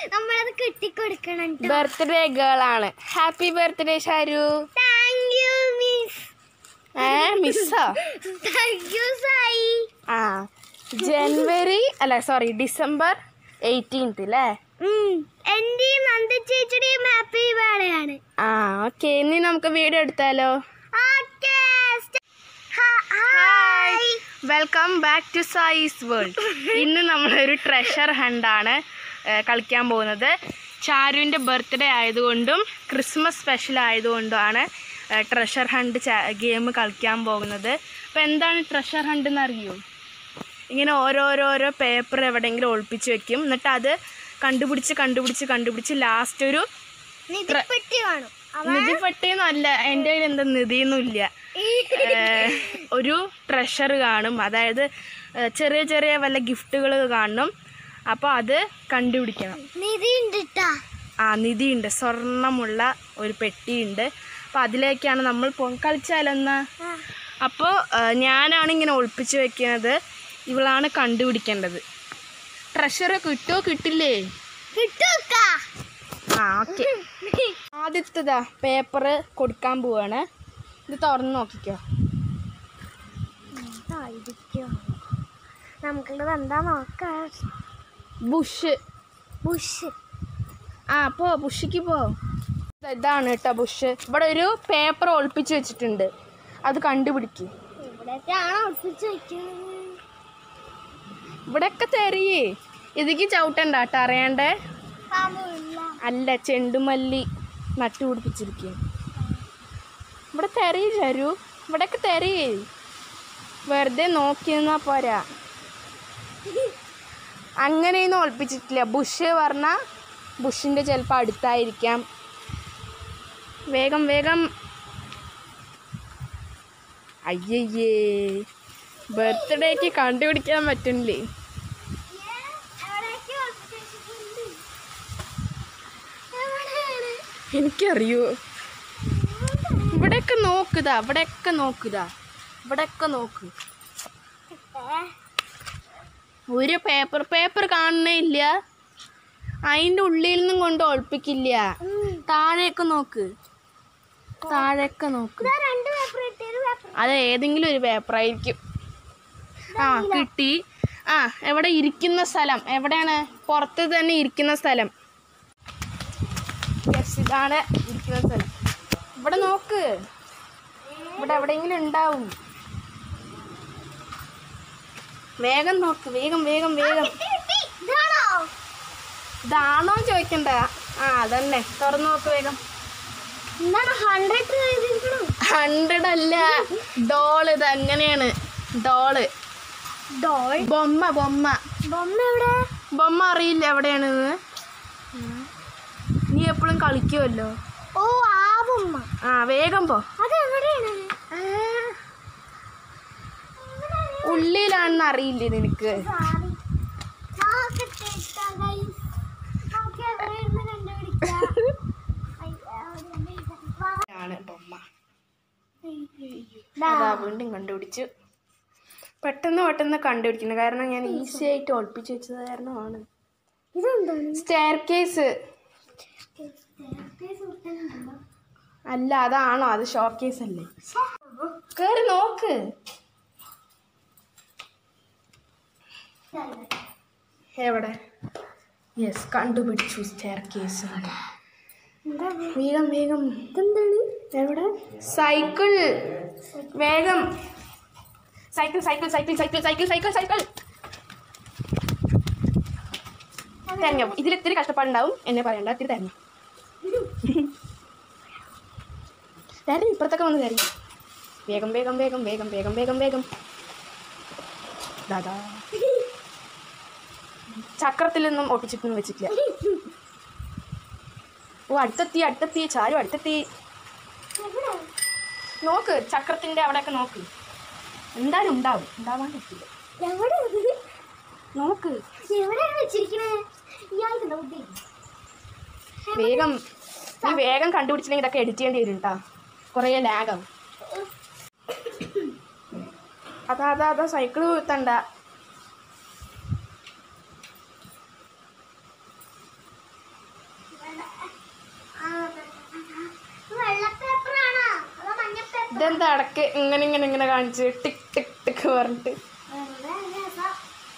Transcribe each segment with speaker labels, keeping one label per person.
Speaker 1: നമ്മളത് കെട്ടിക്കൊടുക്കണം
Speaker 2: birthday girl ആണ് happy birthday Sharu
Speaker 1: thank you miss
Speaker 2: ഏ മിസ്സോ
Speaker 1: താങ്ക് യു സായി
Speaker 2: ആ ജനുവരി അല്ല സോറി ഡിസംബർ എയ്റ്റീൻത്ത് അല്ലേ
Speaker 1: എന്റെയും നന്ദ ചേച്ചിയുടെയും ഹാപ്പി ബർത്ത്ഡേ ആണ്
Speaker 2: ആ ഓക്കെ ഇനി നമുക്ക് വീഡിയോ എടുത്താലോ
Speaker 1: okay
Speaker 2: hi welcome back to Sai's world ഇന്ന് നമ്മളൊരു ട്രഷർ ഹണ്ടാണ് കളിക്കാൻ പോകുന്നത് ചാരുവിൻ്റെ ബർത്ത്ഡേ ആയതുകൊണ്ടും ക്രിസ്മസ് സ്പെഷ്യൽ ആയതുകൊണ്ടുമാണ് ട്രഷർ ഹണ്ട് ഗെയിം കളിക്കാൻ പോകുന്നത് അപ്പോൾ എന്താണ് ട്രഷർ ഹണ്ട് എന്നറിയോ ഇങ്ങനെ ഓരോരോരോ പേപ്പർ എവിടെയെങ്കിലും ഒളിപ്പിച്ച് വെക്കും എന്നിട്ട് അത് കണ്ടുപിടിച്ച് കണ്ടുപിടിച്ച് കണ്ടുപിടിച്ച് ലാസ്റ്റ് ഒരു
Speaker 1: നിധിപ്പെട്ടി കാണും
Speaker 2: നിധി പട്ടിയൊന്നുമല്ല എൻ്റെ കയ്യിൽ എന്താ നിധിയൊന്നുമില്ല ഏഹ്, ഒരു ട്രഷർ കാണും അതായത് ഏഹ്, ചെറിയ ചെറിയ വല്ല ഗിഫ്റ്റുകൾ കാണും അപ്പോൾ അത് കണ്ടുപിടിക്കണം
Speaker 1: നിധി ഉണ്ട്
Speaker 2: ആ നിധിയുണ്ട് സ്വർണ്ണമുള്ള ഒരു പെട്ടിയുണ്ട് അപ്പോൾ അതിലേക്കാണ് നമ്മൾ പോ കളിച്ചാലൊന്ന് അപ്പോൾ ഏഹ്, ഞാനാണ് ഇങ്ങനെ ഒളിപ്പിച്ച് വെക്കുന്നത് ഇവളാണ് കണ്ടുപിടിക്കേണ്ടത് ട്രഷർ കിട്ടുമോ കിട്ടില്ലേ
Speaker 1: കിട്ടൂക്കാ
Speaker 2: ആ ഓക്കെ ആദ്യത്തേതാ പേപ്പർ കൊടുക്കാൻ പോവാണ് ഇത് തുറന്ന് നോക്കിക്കോ
Speaker 1: എന്തായിരിക്കും നമുക്കുള്ളത് എന്താ നോക്കാം
Speaker 2: ബുഷ്
Speaker 1: ബുഷ്
Speaker 2: ആ പോ ബുഷിക്ക് പോ ഇതാണ് കേട്ടോ ബുഷ് ഇവിടെ ഒരു പേപ്പർ ഒളിപ്പിച്ച് വെച്ചിട്ടുണ്ട് അത് കണ്ടുപിടിക്ക്
Speaker 1: ഇവിടെയൊക്കെയാണോ ഒളിപ്പിച്ച് വെക്കുന്നത്
Speaker 2: ഇവിടെയൊക്കെ തെറിയേ ഇതിക്ക് ചവിട്ടണ്ട കേട്ടോ അറിയാണ്ടേ
Speaker 1: പാമ്പില്ല
Speaker 2: അല്ല ചെണ്ടുമല്ലി നട്ടു പിടിപ്പിച്ചിരിക്കും ഇവിടെ തെറിയ ചരു ഇവിടെയൊക്കെ തെറിയേ വെറുതെ നോക്കി നിന്നാ പോരാ അങ്ങനെയൊന്നും ഒളിപ്പിച്ചിട്ടില്ല ബുഷ് പറഞ്ഞാൽ ബുഷിൻ്റെ ചിലപ്പോൾ അടുത്തായിരിക്കാം വേഗം വേഗം അയ്യയ്യേ ബർത്ത്ഡേക്ക് കണ്ടുപിടിക്കാൻ പറ്റുന്നില്ലേ
Speaker 1: എവിടെയൊക്കെ ഒളിപ്പിച്ച് വെച്ചിട്ടുണ്ട് എവിടെയാണ്
Speaker 2: എനിക്കറിയോ ഇവിടെയൊക്കെ നോക്കുതാ ഇവിടെയൊക്കെ നോക്കുതാ ഇവിടെയൊക്കെ നോക്ക് ഒരു പേപ്പർ പേപ്പർ കാണണേ ഇല്ല അതിൻ്റെ ഉള്ളിൽ നിന്നും കൊണ്ട് ഒളിപ്പിക്കില്ല താഴെയൊക്കെ നോക്ക് താഴെയൊക്കെ നോക്ക്
Speaker 1: ഇതാ രണ്ട് പേപ്പർ കിട്ടിയത് പേപ്പർ
Speaker 2: അത് ഏതെങ്കിലും ഒരു പേപ്പർ ആയിരിക്കും ആ കിട്ടി ആ എവിടെ ഇരിക്കുന്ന സ്ഥലം എവിടെയാണ് പുറത്ത് തന്നെ ഇരിക്കുന്ന സ്ഥലം യെസ് ഇതാണ് ഇരിക്കുന്ന സ്ഥലം ഇവിടെ നോക്ക് ഇവിടെ എവിടെയെങ്കിലും ഉണ്ടാവും വേഗം നോക്ക് വേഗം വേഗം വേഗം
Speaker 1: കിട്ടി കിട്ടി ഇതാണോ
Speaker 2: ഇതാണോ ചോദിക്കണ്ട ആ അതന്നെ തുറന്നു നോക്ക് വേഗം
Speaker 1: എന്താണ് ഹൺഡ്രഡ് എഴുതിയിരിക്കണു
Speaker 2: ഹൺഡ്രഡ് അല്ല ഡോള് ഇത് അങ്ങനെയാണ് ഡോള്
Speaker 1: ഡോൾ
Speaker 2: ബൊമ്മ ബൊമ്മ
Speaker 1: ബൊമ്മ എവിടെ
Speaker 2: ബൊമ്മ അറിയില്ല എവിടെയാണെന്ന് നീ എപ്പോഴും കളിക്കുമല്ലോ
Speaker 1: ഓ ആ ബൊമ്മ
Speaker 2: ആ വേഗം പോ
Speaker 1: അത് എവിടെയാണ്
Speaker 2: ഉള്ളിലാണെന്ന് അറിയില്ലേ നിനക്ക്
Speaker 1: സാറി നോക്കട്ടെ ഇട്ടാ, guys. നമുക്ക് എവിടെ ഇരുന്ന് കണ്ടുപിടിക്കാം അയ്യ, അവിടെ ഉണ്ട്. വാ.
Speaker 2: ആണ് ബൊമ്മ
Speaker 1: ദാ.
Speaker 2: അതാ വീണ്ടും കണ്ടുപിടിച്ചു പെട്ടെന്ന് പെട്ടെന്ന് കണ്ടുപിടിക്കുന്നു കാരണം ഞാൻ ഈസി ആയിട്ട് ഒളിപ്പിച്ച് വെച്ചത് കാരണമാണ്
Speaker 1: ഇതെന്താണ്
Speaker 2: സ്റ്റെയർ കേസ്
Speaker 1: Staircase ഉരുട്ടുന്നുണ്ടല്ലോ.
Speaker 2: അല്ല അതാണോ അത് ഷോ കേസ് അല്ലേ കേറി നോക്ക് എവിടെ യെസ് കണ്ടുപിടിച്ചു സ്റ്റെയർ കേസ്
Speaker 1: എന്താ
Speaker 2: വേഗം വേഗം
Speaker 1: ഇതെന്താണ്
Speaker 2: എവിടെ സൈക്കിൾ വേഗം cycle cycle cycle cycle cycle cycle cycle തരഞ്ഞോ ഇതിൽ ഇത്തിരി കഷ്ടപ്പാടുണ്ടാവും എന്നെ പറയണ്ട ഇത്തിരി തരഞ്ഞു തരഞ്ഞു ഇപ്പുറത്തൊക്കെ വന്ന് തരഞ്ഞു വേഗം വേഗം വേഗം വേഗം വേഗം വേഗം വേഗം ദാദാ ചക്രത്തിലൊന്നും ഒട്ടിച്ചിട്ടൊന്നും വെച്ചിട്ടില്ല ഓ അടുത്തെത്തി അടുത്തെത്തി ചാരു അടുത്തെത്തി
Speaker 1: എവിടെ
Speaker 2: നോക്ക് ചക്രത്തിന്റെ അവിടെയൊക്കെ നോക്ക് എന്തായാലും ഉണ്ടാവും ഉണ്ടാവാൻ പറ്റില്ല
Speaker 1: എവിടെ ഇത്?
Speaker 2: നോക്ക്
Speaker 1: എവിടെയാണ് വെച്ചിരിക്കണേ ഇയാൾക്ക് എന്താ ബുദ്ധി
Speaker 2: വേഗം നീ വേഗം കണ്ടുപിടിച്ചില്ലെങ്കിൽ ഇതൊക്കെ എഡിറ്റ് ചെയ്യേണ്ടി വരും കേട്ടോ കുറേ ലാഗാവും അതാ അതാ അതാ സൈക്കിൾ കുത്തണ്ട ഇതെന്താ അടക്ക് ഇങ്ങനെ ഇങ്ങനെ ഇങ്ങനെ കാണിച്ച് ടിക് ടിക് ടിക് പറഞ്ഞിട്ട്
Speaker 1: നല്ല രസം.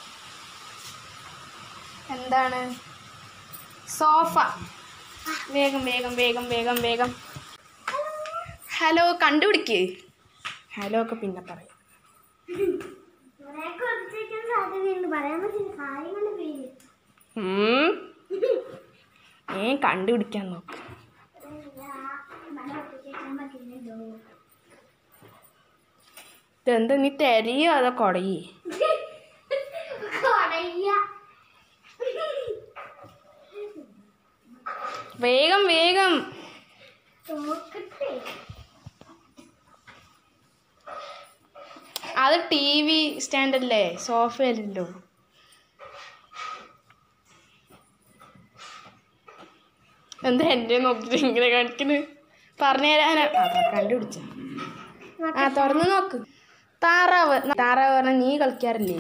Speaker 2: എന്താണ് സോഫ വേഗം വേഗം വേഗം വേഗം വേഗം ഹലോ കണ്ടുപിടിക്ക് ഹലോ ഒക്കെ പിന്നെ പറയും
Speaker 1: ഇവിടെ കുറച്ചേക്കാൻ സാധ്യതയുണ്ട് പറയാൻ പറ്റില്ല കാര്യങ്ങളുടെ പേര്
Speaker 2: ഉം. ഏ കണ്ടുപിടിക്കാൻ നോക്ക് ഇതെന്താ നീ തെരയോ അതോ കൊടയേ വേഗം വേഗം അത് ടി വി സ്റ്റാൻഡല്ലേ സോഫയല്ലല്ലോ എന്താ എൻ്റെ നോക്കിട്ട് ഇങ്ങനെ കാണിക്കണ് പറഞ്ഞു തരാനാ അതാ കണ്ടുപിടിച്ച ആ തുറന്നു നോക്ക് താറാവ് താറാവ് പറഞ്ഞാൽ നീ കളിക്കാറില്ലേ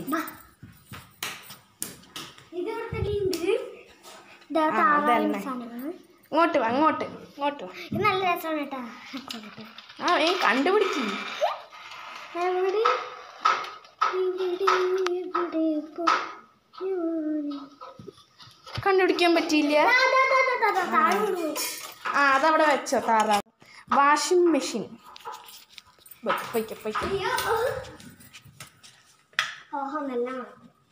Speaker 2: ആ, അതന്നെ. ഇങ്ങോട്ട് വാ അങ്ങോട്ട് ഇങ്ങോട്ട് വാ
Speaker 1: ഇത് നല്ല രസമാണ് കേട്ടാ
Speaker 2: ആ ഏ കണ്ടുപിടിക്കും
Speaker 1: എവിടെ ഇവിടെ ഇവിടെ
Speaker 2: കണ്ടുപിടിക്കാൻ പറ്റിയില്ല ആ അതവിടെ വെച്ചോ താറാവ് വാഷിംഗ് മെഷീൻ പൊയ്ക്കോ പൊയ്ക്കോ
Speaker 1: ഓഹോ നല്ല മണം.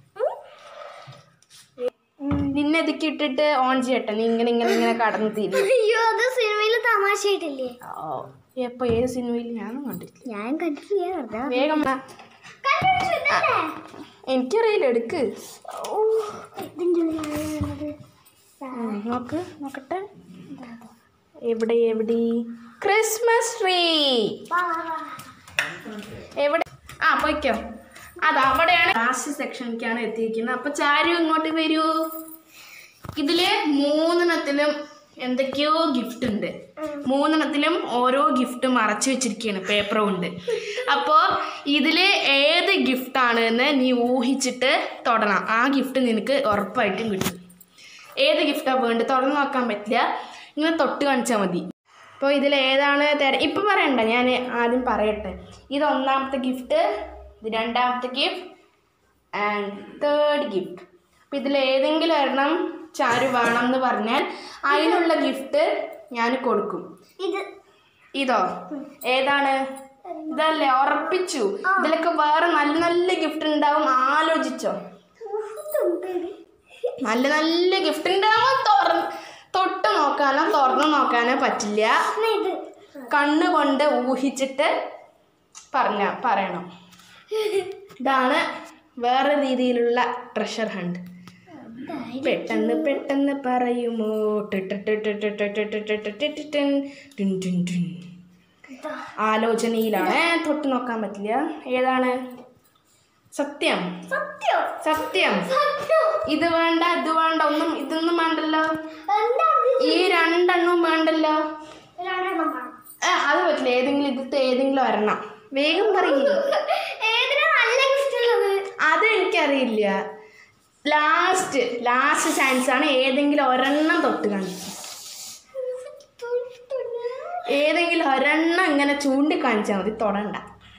Speaker 2: നിന്നെ ഇതൊക്കെ ഇട്ടിട്ട് ഓൺ ചെയ്യട്ടെ നീ ഇങ്ങനെ ഇങ്ങനെ ഇങ്ങനെ കടന്നു തീരും
Speaker 1: അയ്യോ അത് സിനിമയിൽ തമാശയായിട്ടില്ലേ
Speaker 2: ഓ എപ്പോ ഏത് സിനിമയിൽ ഞാനും കണ്ടിട്ടില്ല
Speaker 1: ഞാൻ കണ്ടിട്ടില്ല വെറുതെ
Speaker 2: വേഗം വാ.
Speaker 1: കണ്ടുപിടിച്ചു ഇതല്ലേ?
Speaker 2: എനിക്കറിയില്ല എടുക്ക്
Speaker 1: ഓ, ഇതിന്റെ ഉള്ളിലാണ് വരുന്നത്.
Speaker 2: ഉം, നോക്ക് നോക്കട്ടെ എവിടെ എവിടെ ക്രിസ്മസ് ട്രീ
Speaker 1: വാ, വാ, വാ.
Speaker 2: എവിടെ ആ പൊയ്ക്കോ അത് അവിടെയാണ് ലാസ്റ്റ് സെക്ഷനിലേക്കാണ് എത്തിയിരിക്കുന്നത് അപ്പൊ ചാരു ഇങ്ങോട്ട് വരൂ ഇതില് മൂന്നെണ്ണത്തിലും എന്തൊക്കെയോ ഗിഫ്റ്റ് ഉണ്ട് മൂന്നെണ്ണത്തിലും ഓരോ ഗിഫ്റ്റ് മറച്ചു വെച്ചിരിക്കുകയാണ് പേപ്പർ കൊണ്ട് അപ്പോൾ ഇതിൽ ഏത് ഗിഫ്റ്റാണ് എന്ന് നീ ഊഹിച്ചിട്ട് തൊടണം ആ ഗിഫ്റ്റ് നിനക്ക് ഉറപ്പായിട്ടും കിട്ടും ഏത് ഗിഫ്റ്റാണ് വേണ്ടത് തുറന്ന് നോക്കാൻ പറ്റില്ല ഇങ്ങനെ തൊട്ട് കാണിച്ചാൽ മതി അപ്പോൾ ഇതിൽ ഏതാണ് തര ഇപ്പം പറയണ്ട ഞാൻ ആദ്യം പറയട്ടെ ഇത് ഒന്നാമത്തെ ഗിഫ്റ്റ് ഇത് രണ്ടാമത്തെ ഗിഫ്റ്റ് ആൻഡ് തേർഡ് ഗിഫ്റ്റ് അപ്പം ഇതിൽ ഏതെങ്കിലും ഒരെണ്ണം ചാരു വേണം എന്ന് പറഞ്ഞാൽ അതിനുള്ള ഗിഫ്റ്റ് ഞാൻ കൊടുക്കും
Speaker 1: ഇത്
Speaker 2: ഇതോ ഏതാണ് ഇതല്ലേ ഉറപ്പിച്ചു ഇതിലൊക്കെ വേറെ നല്ല നല്ല ഗിഫ്റ്റ് ഉണ്ടാവും ആലോചിച്ചോ നല്ല നല്ല ഗിഫ്റ്റ് ഉണ്ടാവും തുറന്ന് തൊട്ട് നോക്കാനോ തുറന്ന് നോക്കാനോ പറ്റില്ല
Speaker 1: ഇത്
Speaker 2: കണ്ണ് കൊണ്ട് ഊഹിച്ചിട്ട് പറഞ്ഞ പറയണം ഇതാണ് വേറെ രീതിയിലുള്ള ട്രഷർ ഹണ്ട് പെട്ടെന്ന് പെട്ടെന്ന് പറയുമോ ടിട്ടിട്ടിട്ടിട്ടിട്ടിട്ടിട്ടിട്ടിട്ടിട്ടിൻ. ടുൻ ടുൻ ടുൻ. ആലോചനയിലാണ് ഏ, തൊട്ട് നോക്കാൻ പറ്റില്ല ഏതാണ് സത്യം
Speaker 1: സത്യം
Speaker 2: സത്യം
Speaker 1: സത്യം
Speaker 2: ഇത് വേണ്ട ഇത് വേണ്ട ഒന്നും ഇതൊന്നും വേണ്ടല്ലോ
Speaker 1: എന്താ ഇത്?
Speaker 2: ഈ രണ്ടെണ്ണവും വേണ്ടല്ലോ
Speaker 1: രണ്ടെണ്ണം വേണം.
Speaker 2: ഏ, അത് പറ്റില്ല ഏതെങ്കിലും ഇതിത്തെ ഏതെങ്കിലും ഒരെണ്ണം വേഗം പറയും
Speaker 1: ഏതിനാ നല്ല ഇഷ്ടമുള്ളത്
Speaker 2: അത് എനിക്കറിയില്ല ലാസ്റ്റ് ലാസ്റ്റ് ചാൻസ് ആണ് ഏതെങ്കിലും ഒരെണ്ണം തൊട്ട് കാണിക്കും ഏതെങ്കിലും ഒരെണ്ണം ഇങ്ങനെ ചൂണ്ടിക്കാണിച്ചാൽ മതി തൊടണ്ട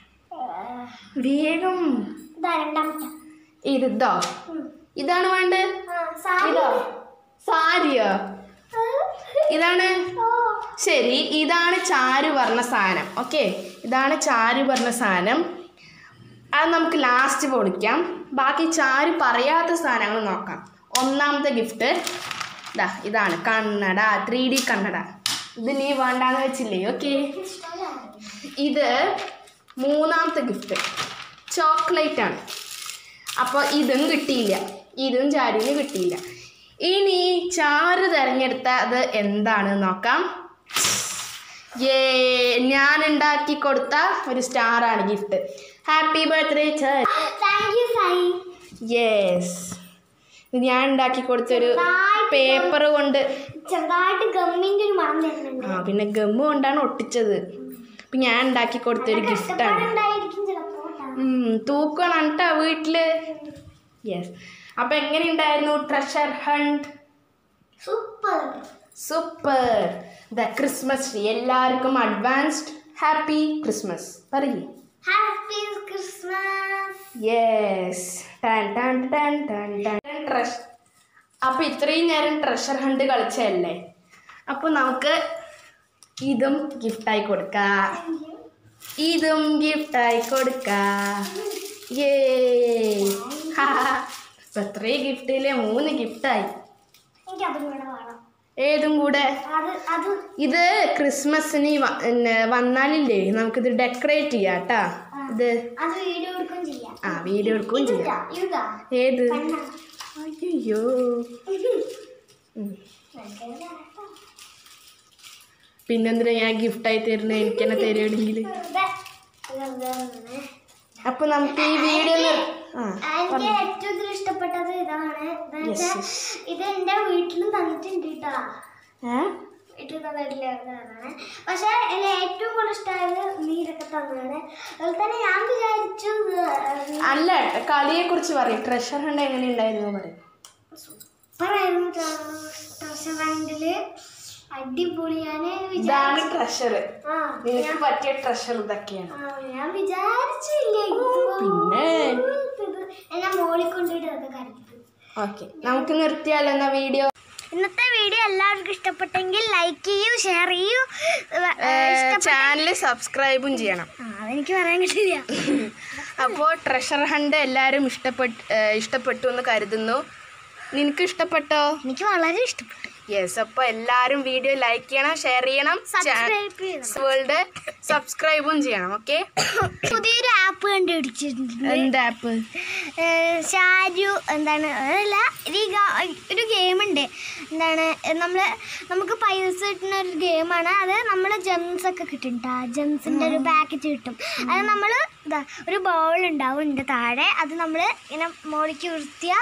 Speaker 2: വേഗം
Speaker 1: ഇതാ രണ്ടാമത്തെ
Speaker 2: ഇതോ ഇതാണ് വേണ്ടത്
Speaker 1: ആ, സാരി.
Speaker 2: ഇതോ സാരിയോ ഇതാണ്
Speaker 1: ഓ,
Speaker 2: ശരി ഇതാണ് ചാരു പറഞ്ഞ സാധനം ഓക്കെ ഇതാണ് ചാരു പറഞ്ഞ സാധനം അത് നമുക്ക് ലാസ്റ്റ് പൊളിക്കാം ബാക്കി ചാരു പറയാത്ത സാധനങ്ങൾ നോക്കാം ഒന്നാമത്തെ ഗിഫ്റ്റ് ഇതാ ഇതാണ് കണ്ണട ത്രീ ഡി കണ്ണട ഇത് നീ വേണ്ടാന്ന് വെച്ചില്ലേ ഓക്കെ
Speaker 1: ഇഷ്ടമല്ല.
Speaker 2: ഇത് മൂന്നാമത്തെ ഗിഫ്റ്റ് ചോക്ലേറ്റ് ആണ് അപ്പോൾ ഇതും കിട്ടിയില്ല ഇതും ചാരുവിന് കിട്ടിയില്ല ഇനി ചാരു തിരഞ്ഞെടുത്ത അത് എന്താണ് നോക്കാം ഏ ഞാൻ ഉണ്ടാക്കി കൊടുത്ത ഒരു സ്റ്റാറാണ് gift happy birthday Charu
Speaker 1: Thank you, Sai.
Speaker 2: Yes ഇത് ഞാൻ ഉണ്ടാക്കി കൊടുത്തൊരു
Speaker 1: ചെറുതായിട്ട്
Speaker 2: പേപ്പർ കൊണ്ട്
Speaker 1: ചെറുതായിട്ട് ഗമ്മിന്റെ ഒരു മണം വരുന്നുണ്ട്
Speaker 2: ആ പിന്നെ ഗമ്മ് കൊണ്ടാണ് ഒട്ടിച്ചത് അപ്പം ഞാൻ ഉണ്ടാക്കി കൊടുത്തൊരു ഗിഫ്റ്റാണ്
Speaker 1: കഷ്ടപ്പാടുണ്ടായിരിക്കും ചിലപ്പോ ട്ടാ.
Speaker 2: തൂക്കണം കേട്ടോ വീട്ടില് യെസ് അപ്പം എങ്ങനെയുണ്ടായിരുന്നു treasure hunt
Speaker 1: super
Speaker 2: super the Christmas tree എല്ലാവർക്കും അഡ്വാൻസ്ഡ് ഹാപ്പി ക്രിസ്മസ് പറയേ
Speaker 1: ഹാപ്പി ക്രിസ്മസ്
Speaker 2: യെസ് ടാൻ ടാൻ ടാൻ ടാൻ ടാൻ ട്രഷ് അപ്പോൾ ഇത്രയും നേരം ട്രഷർ ഹണ്ട് കളിച്ചതല്ലേ അപ്പോൾ നമുക്ക് ഇതും ഗിഫ്റ്റായി കൊടുക്കാം ഇതും ഗിഫ്റ്റായി കൊടുക്കാം ഏ എത്രയും ഗിഫ്റ്റില്ലേ മൂന്ന് ഗിഫ്റ്റായി
Speaker 1: എനിക്ക് അതും കൂടെ വേണം
Speaker 2: ഏതും കൂടെ
Speaker 1: അത് അത്
Speaker 2: ഇത് ക്രിസ്മസിന് വ- പിന്നെ വന്നാലില്ലേ നമുക്കിത് ഡെക്കറേറ്റ് ചെയ്യാം കേട്ടാ ഇത്
Speaker 1: അത് വീഡിയോ എടുക്കുകയും ചെയ്യാം
Speaker 2: ആ വീഡിയോ എടുക്കുകയും ചെയ്യാം
Speaker 1: ഇതാ, ഇതാ
Speaker 2: ഏത്
Speaker 1: കണ്ണ
Speaker 2: അയ്യോ പിന്നെന്തിനാ ഞാൻ ഗിഫ്റ്റായി തരുന്നത് എനിക്ക് തന്നെ തരുവാണെങ്കിൽ
Speaker 1: വെറുതെ വെറുതെ ഒന്ന്.
Speaker 2: അപ്പൊ നമുക്ക് ഈ വീഡിയോ ആ
Speaker 1: എനിക്ക് ഏറ്റവും ഇതിൽ ഇഷ്ടപ്പെട്ടത് ഇതാണ് എന്താന്ന്
Speaker 2: Yes,
Speaker 1: വെച്ചാ,
Speaker 2: yes.
Speaker 1: ഇത് എന്റെ വീട്ടിലും തന്നിട്ടുണ്ട് കേട്ടാ
Speaker 2: ഏ?
Speaker 1: വീട്ടിൽ തന്നിട്ടില്ല ഇതാണ് പക്ഷെ അതിൽ ഏറ്റവും കൂടുതൽ ഇഷ്ടമായത് നീരൊക്കെ തന്നതാണ് അതുപോലെ തന്നെ ഞാൻ വിചാരിച്ചു ഇത്
Speaker 2: അല്ല കളിയെ കുറിച്ച് പറയും ട്രഷർ ഹണ്ട് എങ്ങനെ ഉണ്ടായിരുന്നു പറയും
Speaker 1: സൂപ്പറായിരുന്നു റെസ്റ്റോറൻറ്റില് അടിപൊളി ഞാൻ
Speaker 2: ഇതാണ് ട്രഷർ
Speaker 1: ആ
Speaker 2: നിനക്ക് പറ്റിയ ട്രഷർ ഇതൊക്കെയാണ്
Speaker 1: ആ, ഞാൻ വിചാരിച്ചില്ല
Speaker 2: പിന്നെ
Speaker 1: എന്നെ മോളിൽ കൊണ്ടിട്ട് അതൊക്കെ കരഞ്ഞത്
Speaker 2: ഓക്കെ നമുക്ക് നിർത്തിയാലോ എന്നാ വീഡിയോ
Speaker 1: ഇന്നത്തെ വീഡിയോ എല്ലാവർക്കും ഇഷ്ടപ്പെട്ടെങ്കിൽ ലൈക്ക് ചെയ്യൂ ഷെയർ ചെയ്യൂ ഏ, ഇഷ്ടപ്പെ-
Speaker 2: ചാനൽ സബ്സ്ക്രൈബും ചെയ്യണം
Speaker 1: ആ, അതെനിക്ക് പറയാൻ കിട്ടില്ല
Speaker 2: അപ്പോൾ ട്രഷർ ഹണ്ട് എല്ലാവരും ഇഷ്ടപ്പെട്ട് ഏഹ് ഇഷ്ടപ്പെട്ടു എന്ന് കരുതുന്നു നിനക്ക് ഇഷ്ടപ്പെട്ടോ
Speaker 1: എനിക്ക് വളരെ ഇഷ്ടപ്പെട്ടു
Speaker 2: യെസ് അപ്പോൾ എല്ലാവരും വീഡിയോ ലൈക്ക് ചെയ്യണം ഷെയർ ചെയ്യണം
Speaker 1: സബ്സ്ക്രൈബ് ചെയ്യണം
Speaker 2: വേൾഡ് സബ്സ്ക്രൈബും ചെയ്യണം ഓക്കെ
Speaker 1: പുതിയൊരു ആപ്പ് കണ്ടുപിടിച്ചിട്ടുണ്ട്
Speaker 2: എന്ത് ആപ്പ്
Speaker 1: ഏ, ഷാരു എന്താണ് അതല്ല ഇത് ഈ ഗാ- ഒരു ഗെയിമുണ്ട് എന്താണ് നമ്മൾ നമുക്ക് പൈസ കിട്ടുന്ന ഒരു ഗെയിമാണ് അത് നമ്മൾ ജെംസ് ഒക്കെ കിട്ടും കേട്ടോ ജെംസിൻ്റെ ഒരു പാക്കറ്റ് കിട്ടും അത് നമ്മൾ ഇതാ ഒരു ബോൾ ഉണ്ടാവും ഇതിൻ്റെ താഴെ അത് നമ്മൾ ഇങ്ങനെ മോളിക്ക് വൃത്തിയ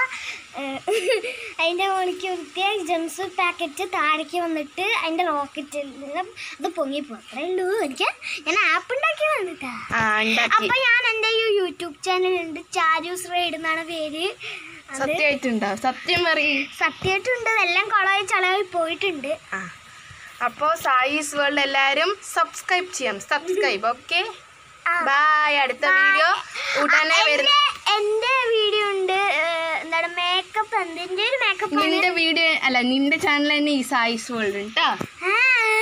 Speaker 1: അതിൻ്റെ മോളിക്ക് വൃത്തിയ ജെംസ് പാക്കറ്റ് താഴേക്ക് വന്നിട്ട് അതിൻ്റെ റോക്കറ്റിൽ നിന്ന് അത് പൊങ്ങിപ്പോ അത്രേ ഉള്ളൂ എനിക്ക് ഞാൻ ആപ്പ് ഉണ്ടാക്കി വന്നിട്ടാ
Speaker 2: ആ ഉണ്ടാക്കി
Speaker 1: അപ്പൊ ഞാൻ എൻ്റെ ഈ യൂട്യൂബ് ചാനൽ ഉണ്ട് ചാരൂസ് റൈഡ് എന്നാണ് പേര് അത്
Speaker 2: സത്യമായിട്ടുണ്ടോ സത്യം പറയും
Speaker 1: സത്യമായിട്ടുണ്ട് എല്ലാം കുളമായി ചളവായി പോയിട്ടുണ്ട്
Speaker 2: ആ അപ്പോൾ സായിസ് വേൾഡ് എല്ലാവരും സബ്സ്ക്രൈബ് ചെയ്യാം സബ്സ്ക്രൈബ് ഓക്കെ
Speaker 1: ആ.
Speaker 2: ബൈ അടുത്ത വീഡിയോ ഉടനെ വരുന്ന
Speaker 1: എന്റെ എന്റെ വീഡിയോ ഉണ്ട് ഏഹ്, എന്താണ് മേക്കപ്പ് എന്തിന്റെ ഒരു മേക്കപ്പ് ആണ്
Speaker 2: നിന്റെ വീഡിയോ അല്ല നിന്റെ ചാനൽ തന്നെ ഈ സായിസ് വേൾഡ് കേട്ടോ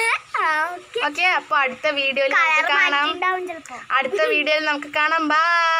Speaker 1: ഓക്കെ
Speaker 2: ഓക്കെ അപ്പോൾ അടുത്ത വീഡിയോയിൽ നമുക്ക്
Speaker 1: കളർ
Speaker 2: കാണാം
Speaker 1: മാറ്റിണ്ടാവും ചിലപ്പോ
Speaker 2: അടുത്ത വീഡിയോയിൽ നമുക്ക് കാണാം ബൈ